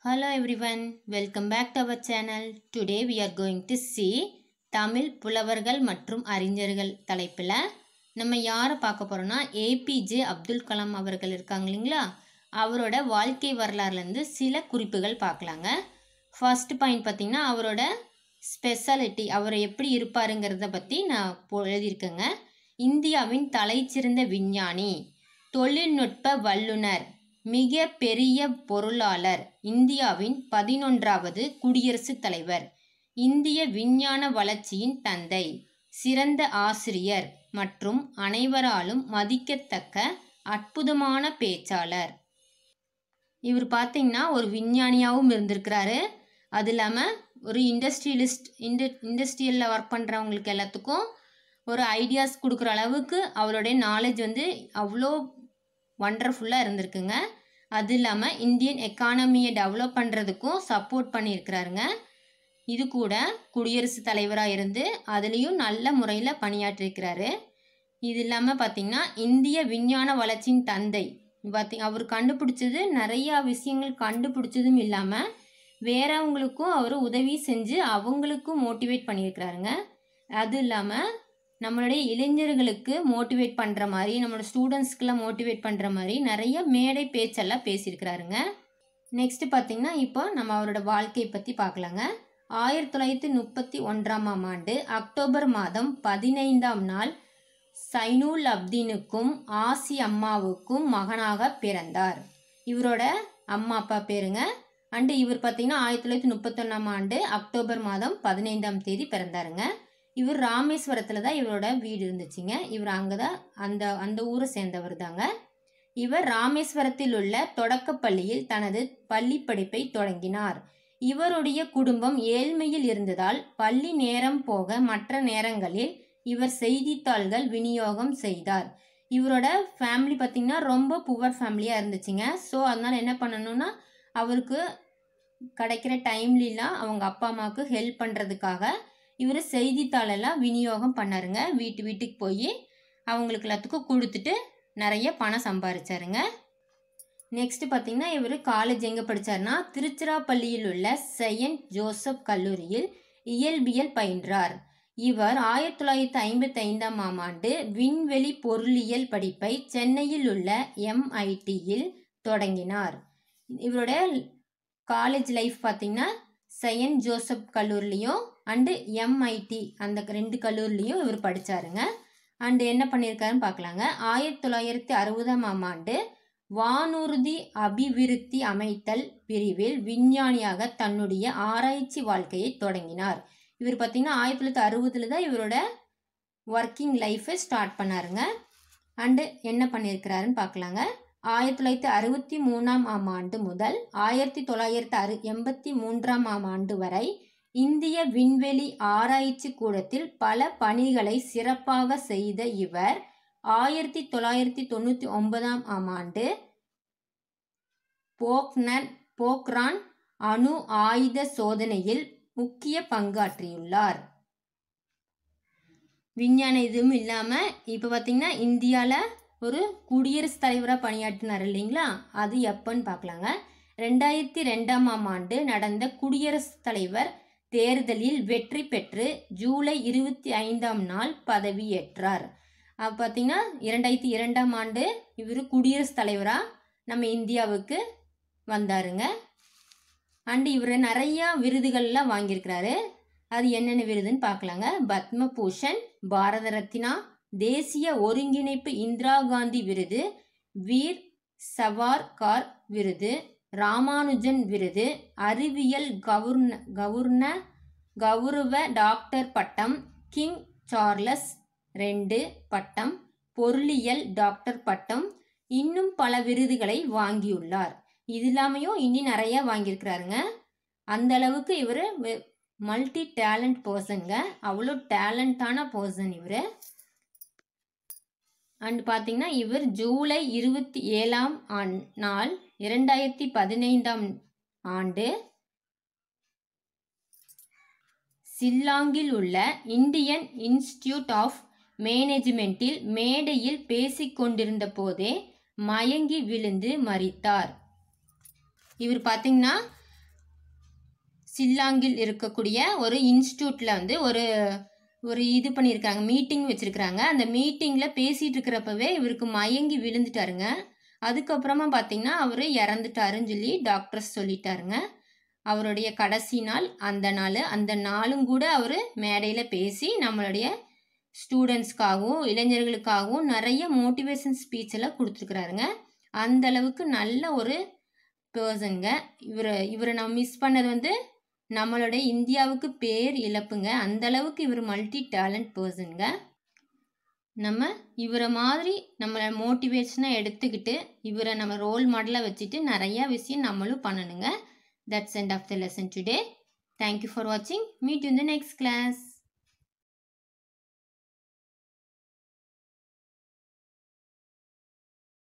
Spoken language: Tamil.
Hello everyone, welcome back to our channel. Today we are going to see Tamil புலவர்கள் மற்றும் அறிஞர்கள் தலைப்பில் நம்ம யாரை பார்க்க போகிறோம்னா ஏபிஜே அப்துல் கலாம் அவர்கள் இருக்காங்க இல்லைங்களா அவரோட வாழ்க்கை வரலாறுலேருந்து சில குறிப்புகள் பார்க்கலாங்க ஃபர்ஸ்ட் பாயிண்ட் பார்த்திங்கன்னா அவரோட ஸ்பெஷாலிட்டி அவர் எப்படி இருப்பாருங்கிறத பற்றி நான் இப்போ எழுதியிருக்கேங்க இந்தியாவின் தலைச்சிறந்த விஞ்ஞானி தொழில்நுட்ப வல்லுனர் மிக பெரிய பொருளாளர் இந்தியாவின் பதினொன்றாவது குடியரசுத் தலைவர் இந்திய விஞ்ஞான வளர்ச்சியின் தந்தை சிறந்த ஆசிரியர் மற்றும் அனைவராலும் மதிக்கத்தக்க அற்புதமான பேச்சாளர் இவர் பார்த்தீங்கன்னா ஒரு விஞ்ஞானியாகவும் இருந்திருக்கிறாரு அது இல்லாமல் ஒரு இண்டஸ்ட்ரியலிஸ்ட் இண்ட இண்டஸ்ட்ரியலில் ஒர்க் பண்ணுறவங்களுக்கு எல்லாத்துக்கும் ஒரு ஐடியாஸ் கொடுக்குற அளவுக்கு அவருடைய நாலேஜ் வந்து அவ்வளோ ஒண்டர்ஃபுல்லாக இருந்திருக்குங்க அது இல்லாமல் இந்தியன் எக்கானமியை டெவலப் பண்ணுறதுக்கும் சப்போர்ட் பண்ணியிருக்கிறாருங்க இது கூட குடியரசுத் தலைவராக இருந்து அதுலேயும் நல்ல முறையில் பணியாற்றிருக்கிறாரு இது இல்லாமல் பார்த்திங்கன்னா இந்திய விஞ்ஞான வளர்ச்சியின் தந்தை பார்த்தி அவர் கண்டுபிடிச்சது நிறையா விஷயங்கள் கண்டுபிடிச்சதும் இல்லாமல் வேறவங்களுக்கும் அவர் உதவி செஞ்சு அவங்களுக்கும் மோட்டிவேட் பண்ணியிருக்கிறாருங்க அது இல்லாமல் நம்மளுடைய இளைஞர்களுக்கு மோட்டிவேட் பண்ணுற மாதிரி நம்மளோட ஸ்டூடெண்ட்ஸ்க்கெல்லாம் மோட்டிவேட் பண்ணுற மாதிரி நிறைய மேடை பேச்செல்லாம் பேசியிருக்கிறாருங்க நெக்ஸ்ட் பார்த்திங்கன்னா இப்போ நம்ம அவரோட வாழ்க்கையை பற்றி பார்க்கலாங்க ஆயிரத்தி தொள்ளாயிரத்தி முப்பத்தி ஒன்றாம் ஆண்டு அக்டோபர் மாதம் பதினைந்தாம் நாள் சைனுல் அப்தீனுக்கும் ஆசி அம்மாவுக்கும் மகனாக பிறந்தார் இவரோட அம்மா அப்பா பேருங்க அண்டு இவர் பார்த்தீங்கன்னா ஆயிரத்தி தொள்ளாயிரத்தி முப்பத்தொன்னாம் ஆண்டு அக்டோபர் மாதம் பதினைந்தாம் தேதி பிறந்தாருங்க இவர் ராமேஸ்வரத்தில் தான் இவரோட வீடு இருந்துச்சுங்க இவர் அங்கே தான் அந்த அந்த ஊரை சேர்ந்தவர் தாங்க இவர் ராமேஸ்வரத்தில் உள்ள தொடக்கப்பள்ளியில் தனது பள்ளி படிப்பை தொடங்கினார் இவருடைய குடும்பம் ஏழ்மையில் இருந்ததால் பள்ளி நேரம் போக மற்ற நேரங்களில் இவர் செய்தித்தாள்கள் விநியோகம் செய்தார் இவரோட ஃபேமிலி பார்த்திங்கன்னா ரொம்ப புவர் ஃபேமிலியாக இருந்துச்சுங்க ஸோ அதனால் என்ன பண்ணணும்னா அவருக்கு கிடைக்கிற டைம்லாம் அவங்க அப்பா அம்மாவுக்கு ஹெல்ப் பண்ணுறதுக்காக இவர் செய்தித்தாளெல்லாம் விநியோகம் பண்ணாருங்க வீட்டு வீட்டுக்கு போய் அவங்களுக்கு எல்லாத்துக்கும் கொடுத்துட்டு நிறைய பணம் சம்பாரிச்சாருங்க நெக்ஸ்ட் பார்த்தீங்கன்னா இவர் காலேஜ் எங்கே படித்தார்னா திருச்சிராப்பள்ளியில் உள்ள செயின்ட் ஜோசப் கல்லூரியில் இயல்பியல் பயின்றார் இவர் ஆயிரத்தி தொள்ளாயிரத்தி ஐம்பத்தி ஐந்தாம் ஆம் ஆண்டு விண்வெளி பொருளியல் படிப்பை சென்னையில் உள்ள எம்ஐடியில் தொடங்கினார் இவரோட காலேஜ் லைஃப் பார்த்திங்கன்னா செயின்ட் ஜோசப் கல்லூரிலையும் அண்டு எம்ஐடி அந்த ரெண்டு கல்லூரிலையும் இவர் படித்தாருங்க அண்டு என்ன பண்ணியிருக்காருன்னு பார்க்கலாங்க ஆயிரத்தி தொள்ளாயிரத்தி அறுபதாம் ஆம் ஆண்டு வானூர்தி அபிவிருத்தி அமைத்தல் பிரிவில் விஞ்ஞானியாக தன்னுடைய ஆராய்ச்சி வாழ்க்கையை தொடங்கினார் இவர் பார்த்திங்கன்னா ஆயிரத்தி தொள்ளாயிரத்தி அறுபதில் தான் இவரோட ஒர்க்கிங் லைஃப்பை ஸ்டார்ட் பண்ணாருங்க அண்டு என்ன பண்ணியிருக்கிறாருன்னு பார்க்கலாங்க ஆயிரத்தி தொள்ளாயிரத்தி அறுபத்தி மூணாம் ஆம் ஆண்டு முதல் ஆயிரத்தி தொள்ளாயிரத்தி அறு எண்பத்தி மூன்றாம் ஆம் ஆண்டு வரை இந்திய விண்வெளி ஆராய்ச்சி கூடத்தில் பல பணிகளை சிறப்பாக செய்த இவர் ஆயிரத்தி தொள்ளாயிரத்தி தொண்ணூற்றி ஒன்பதாம் ஆம் ஆண்டு போக்னன் போக்ரான் அணு ஆயுத சோதனையில் முக்கிய பங்காற்றியுள்ளார் விஞ்ஞான இதுவும் இல்லாமல் இப்போ பார்த்திங்கன்னா இந்தியாவில் ஒரு குடியரசுத் தலைவராக பணியாற்றினார் இல்லைங்களா அது எப்போன்னு பார்க்கலாங்க ரெண்டாயிரத்தி ரெண்டாம் ஆம் ஆண்டு நடந்த குடியரசுத் தலைவர் தேர்தலில் வெற்றி பெற்று ஜூலை இருபத்தி ஐந்தாம் நாள் பதவியேற்றார் பார்த்திங்கன்னா இரண்டாயிரத்தி இரண்டாம் ஆண்டு இவர் குடியரசுத் தலைவராக நம்ம இந்தியாவுக்கு வந்தாருங்க அண்டு இவர் நிறையா விருதுகள்லாம் வாங்கியிருக்கிறாரு அது என்னென்ன விருதுன்னு பார்க்கலாங்க பத்ம பூஷன் பாரத ரத்னா தேசிய ஒருங்கிணைப்பு இந்திரா காந்தி விருது வீர் சவார்கார் விருது ராமானுஜன் விருது அறிவியல் கவுர்ன கவுர்ன கௌரவ டாக்டர் பட்டம் கிங் சார்லஸ் ரெண்டு பட்டம் பொருளியல் டாக்டர் பட்டம் இன்னும் பல விருதுகளை வாங்கியுள்ளார் இது இல்லாமையும் இனி நிறைய வாங்கியிருக்கிறாருங்க அந்த அளவுக்கு இவர் மல்டி டேலண்ட் பர்சனுங்க அவ்வளோ டேலண்டான பர்சன் இவர் அண்ட் பார்த்தீங்கன்னா இவர் ஜூலை இருபத்தி ஏழாம் ஆண் நாள் இரண்டாயிரத்தி பதினைந்தாம் ஆண்டு சில்லாங்கில் உள்ள இந்தியன் இன்ஸ்டிடியூட் ஆஃப் மேனேஜ்மெண்ட்டில் மேடையில் பேசிக்கொண்டிருந்த போதே மயங்கி விழுந்து மறித்தார் இவர் பார்த்தீங்கன்னா சில்லாங்கில் இருக்கக்கூடிய ஒரு இன்ஸ்டியூட்டில் வந்து ஒரு ஒரு இது பண்ணியிருக்காங்க மீட்டிங் வச்சுருக்குறாங்க அந்த மீட்டிங்கில் பேசிகிட்டு இருக்கிறப்பவே இவருக்கு மயங்கி விழுந்துட்டாருங்க அதுக்கப்புறமா பார்த்தீங்கன்னா அவர் இறந்துட்டாருன்னு சொல்லி டாக்டர்ஸ் சொல்லிட்டாருங்க அவருடைய கடைசி நாள் அந்த நாள் அந்த நாளும் கூட அவர் மேடையில் பேசி நம்மளுடைய ஸ்டூடெண்ட்ஸ்க்காகவும் இளைஞர்களுக்காகவும் நிறைய மோட்டிவேஷன் ஸ்பீச் எல்லாம் கொடுத்துருக்குறாருங்க அந்த அளவுக்கு நல்ல ஒரு பர்சனுங்க இவரை இவரை நான் மிஸ் பண்ணது வந்து நம்மளுடைய இந்தியாவுக்கு பேர் இழப்புங்க அந்த அளவுக்கு இவர் மல்டி டேலண்ட் பர்சனுங்க நம்ம இவரை மாதிரி நம்மளை மோட்டிவேஷனாக எடுத்துக்கிட்டு இவரை நம்ம ரோல் மாடலாக வச்சுட்டு நிறையா விஷயம் நம்மளும் பண்ணணுங்க that's end of the lesson today thank you for வாட்சிங் meet in the next class